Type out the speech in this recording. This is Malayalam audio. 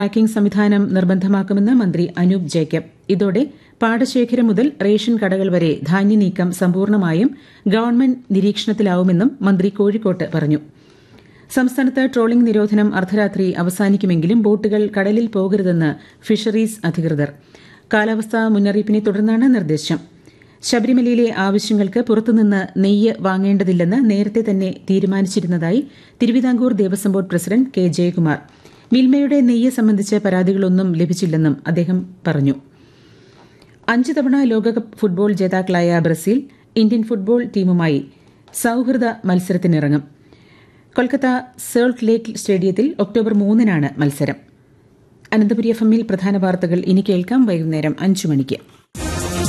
ട്രാക്കിംഗ് സംവിധാനം നിർബന്ധമാക്കുമെന്ന് മന്ത്രി അനൂപ് ജേക്കബ് ഇതോടെ പാടശേഖരം മുതൽ റേഷൻ കടകൾ വരെ ധാന്യനീക്കം സമ്പൂർണ്ണമായും ഗവൺമെന്റ് നിരീക്ഷണത്തിലാവുമെന്നും മന്ത്രി കോഴിക്കോട്ട് പറഞ്ഞു സംസ്ഥാനത്ത് ട്രോളിംഗ് നിരോധനം അർദ്ധരാത്രി അവസാനിക്കുമെങ്കിലും ബോട്ടുകൾ കടലിൽ പോകരുതെന്ന് ഫിഷറീസ് അധികൃതർ കാലാവസ്ഥാ മുന്നറിയിപ്പിനെ തുടർന്നാണ് നിർദ്ദേശം ശബരിമലയിലെ ആവശ്യങ്ങൾക്ക് പുറത്തുനിന്ന് നെയ്യ് വാങ്ങേണ്ടതില്ലെന്ന് നേരത്തെ തന്നെ തീരുമാനിച്ചിരുന്നതായി Thiruvithamkoor Devaswom board president K Jayakumar മിൽമയുടെ നെയ്യ് സംബന്ധിച്ച് പരാതികളൊന്നും ലഭിച്ചില്ലെന്നും അദ്ദേഹം പറഞ്ഞു അഞ്ച് തവണ ലോകകപ്പ് ഫുട്ബോൾ ജേതാക്കളായ ബ്രസീൽ ഇന്ത്യൻ ഫുട്ബോൾ ടീമുമായി സൌഹൃദ മത്സരത്തിനിറങ്ങും കൊൽക്കത്ത സേൾട്ട് ലേക്ക് സ്റ്റേഡിയത്തിൽ ഒക്ടോബർ മൂന്നിനാണ് മത്സരം അനന്തപുരി എഫ് എമ്മിൽ പ്രധാന വാർത്തകൾ ഇനി കേൾക്കാം വൈകുന്നേരം അഞ്ചു മണിക്ക്